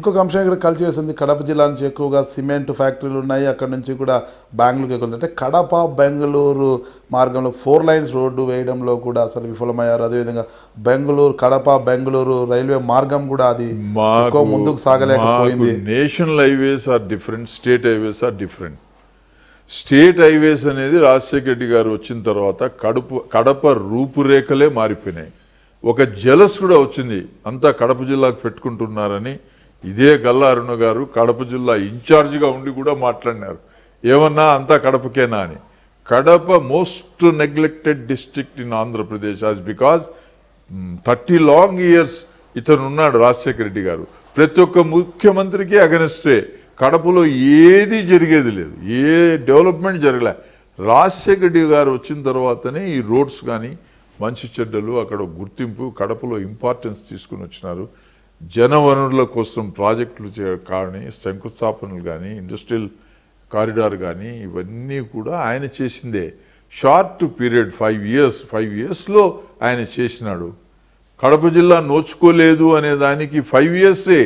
ఇంకొక అంశం ఇక్కడ కలిసి వేసింది కడప జిల్లా నుంచి ఎక్కువగా సిమెంట్ ఫ్యాక్టరీలు ఉన్నాయి అక్కడ నుంచి కూడా బెంగళూరుకి ఎక్కువ అంటే కడప బెంగళూరు మార్గంలో ఫోర్ లైన్స్ రోడ్డు వేయడంలో కూడా అసలు విఫలమయ్యారు అదేవిధంగా బెంగళూరు కడప బెంగళూరు రైల్వే మార్గం కూడా అది ఎక్కువ ముందుకు సాగలేకపోయింది national highways or different state highways or different state highways అనేది రాజశేఖర రెడ్డి గారు వచ్చిన తర్వాత కడప కడప రూపురేఖలే మారిపోయినాయి ఒక జలస్ కూడా వచ్చింది అంతా కడప జిల్లాకు పెట్టుకుంటున్నారని ఇదే గల్లా అరుణ గారు కడప జిల్లా ఇన్ఛార్జిగా ఉండి కూడా మాట్లాడినారు ఏమన్నా అంతా కడపకేనా అని Kadapa most neglected district in Andhra Pradesh as because thirty long years ఇతను ఉన్నాడు రాజశేఖర రెడ్డి గారు ప్రతి ఒక్క ముఖ్యమంత్రికి అగనెస్టే కడపలో ఏది జరిగేది లేదు ఏ డెవలప్మెంట్ జరగలే రాజశేఖర రెడ్డి గారు వచ్చిన తర్వాతనే ఈ రోడ్స్ కానీ మంచి చెడ్డలు అక్కడ గుర్తింపు కడపలో ఇంపార్టెన్స్ తీసుకుని వచ్చినారు జనవనరుల కోసం ప్రాజెక్టులు చే- కానీ శంకుస్థాపనలు కానీ ఇండస్ట్రియల్ కారిడార్ కానీ ఇవన్నీ కూడా ఆయన చేసిందే short period five years five ఇయర్స్లో ఆయన చేసినాడు కడప జిల్లా నోచుకోలేదు అనే దానికి ఫైవ్ ఇయర్సే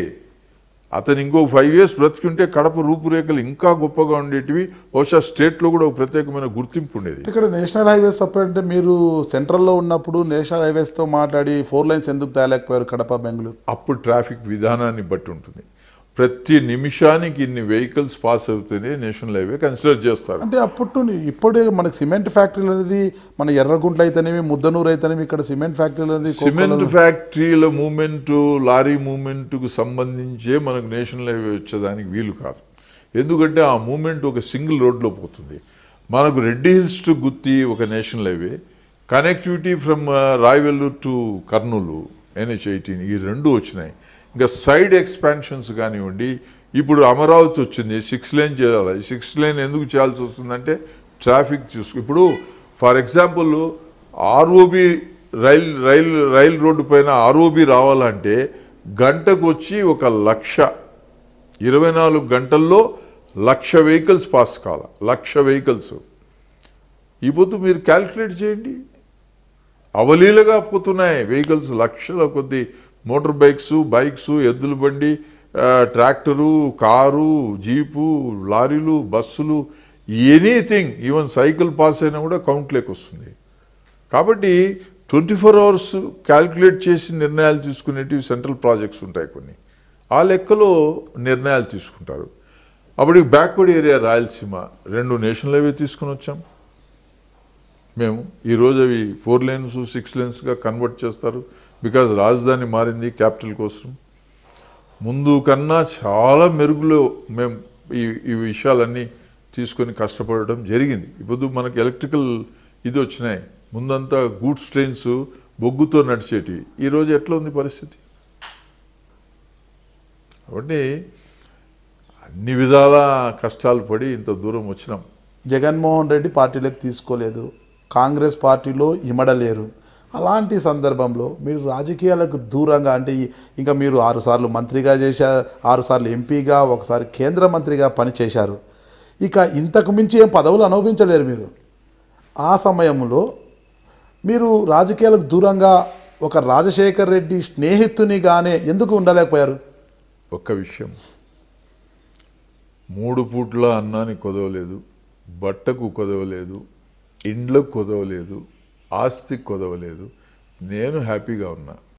అతను ఇంకో ఫైవ్ ఇయర్స్ బ్రతికుంటే కడప రూపురేఖలు ఇంకా గొప్పగా ఉండేటివి బహుశా స్టేట్లో కూడా ఒక ప్రత్యేకమైన గుర్తింపు ఉండేది ఇక్కడ నేషనల్ హైవేస్ సపరేట్ అంటే మీరు సెంట్రల్లో ఉన్నప్పుడు నేషనల్ హైవేస్తో మాట్లాడి ఫోర్ లైన్స్ ఎందుకు తేలేకపోయారు కడప బెంగళూరు అప్పుడు ట్రాఫిక్ విధానాన్ని బట్టి ఉంటుంది ప్రతి నిమిషానికి ఇన్ని వెహికల్స్ పాస్ అవుతూనే నేషనల్ హైవే కన్సిడర్ చేస్తారు అంటే అప్పటి నుండి ఇప్పుడే మనకి సిమెంట్ ఫ్యాక్టరీలు అనేది మన ఎర్రగుంట్ల అయితేనేమి ముద్దనూరు అయితేనేమి ఇక్కడ సిమెంట్ ఫ్యాక్టరీలు అనేది సిమెంట్ ఫ్యాక్టరీల మూమెంట్ లారీ మూమెంట్కు సంబంధించే మనకు నేషనల్ హైవే వచ్చేదానికి వీలు కాదు ఎందుకంటే ఆ మూమెంట్ ఒక సింగిల్ రోడ్లో పోతుంది మనకు రెడ్డి హిల్స్ టు గుత్తి ఒక national highway connectivity from Rayavelluru to Kurnool NH eighteen ఈ రెండు వచ్చినాయి ఇంకా సైడ్ ఎక్స్పాన్షన్స్ కానివ్వండి ఇప్పుడు అమరావతి వచ్చింది సిక్స్ లేన్ చేయాలి సిక్స్ లేన్ ఎందుకు చేయాల్సి వస్తుందంటే ట్రాఫిక్ చూసుకు ఇప్పుడు for example ROB rail rail rail road పైన ఆర్ఓబి రావాలంటే గంటకు వచ్చి ఒక లక్ష ఇరవై నాలుగు గంటల్లో లక్ష వెహికల్స్ పాస్ కావాలి లక్ష వెహికల్స్ ఈ పొద్దు మీరు క్యాల్కులేట్ చేయండి అవలీలగా పోతున్నాయి వెహికల్స్ లక్షల కొద్ది మోటార్ బైక్స్ బైక్స్ ఎద్దుల బండి ఆ, ట్రాక్టరు కారు జీపు లారీలు బస్సులు ఎనీథింగ్ ఈవెన్ సైకిల్ పాస్ అయినా కూడా కౌంట్లోకి వస్తుంది కాబట్టి ట్వంటీ ఫోర్ అవర్స్ క్యాల్కులేట్ చేసి నిర్ణయాలు తీసుకునేటివి సెంట్రల్ ప్రాజెక్ట్స్ ఉంటాయి కొన్ని ఆ లెక్కలో నిర్ణయాలు తీసుకుంటారు అప్పుడు బ్యాక్వర్డ్ ఏరియా రాయలసీమ రెండు నేషనల్ హైవే తీసుకుని వచ్చాం మేము ఈరోజు అవి ఫోర్ లేన్స్ సిక్స్ లేన్స్గా కన్వర్ట్ చేస్తారు బికాజ్ రాజధాని మారింది క్యాపిటల్ కోసం ముందు కన్నా చాలా మెరుగులో మేము ఈ ఈ విషయాలన్నీ తీసుకొని కష్టపడడం జరిగింది ఇప్పుడు మనకి ఎలక్ట్రికల్ ఇది వచ్చినాయి ముందంతా గూడ్స్ ట్రైన్స్ బొగ్గుతో నడిచేటివి ఈరోజు ఎట్లా ఉంది పరిస్థితి కాబట్టి అన్ని విధాల కష్టాలు పడి ఇంత దూరం వచ్చినాం జగన్మోహన్ రెడ్డి పార్టీలోకి తీసుకోలేదు కాంగ్రెస్ పార్టీలో ఇమడలేరు అలాంటి సందర్భంలో మీరు రాజకీయాలకు దూరంగా అంటే ఈ- ఇంకా మీరు ఆరు సార్లు మంత్రిగా చేశా ఆరు సార్లు ఎంపీగా ఒకసారి కేంద్ర మంత్రిగా పనిచేశారు ఇక ఇంతకు మించి ఏం పదవులు అనుభవించలేరు మీరు ఆ సమయంలో మీరు రాజకీయాలకు దూరంగా ఒక రాజశేఖర్ రెడ్డి స్నేహితునిగానే ఎందుకు ఉండలేకపోయారు ఒక్క విషయం మూడు పూట్ల అన్నానికి కొదవలేదు బట్టకు కొదవలేదు ఇండ్లకు కొదవలేదు ఆస్తికి కొదవలేదు నేను హ్యాపీగా ఉన్నా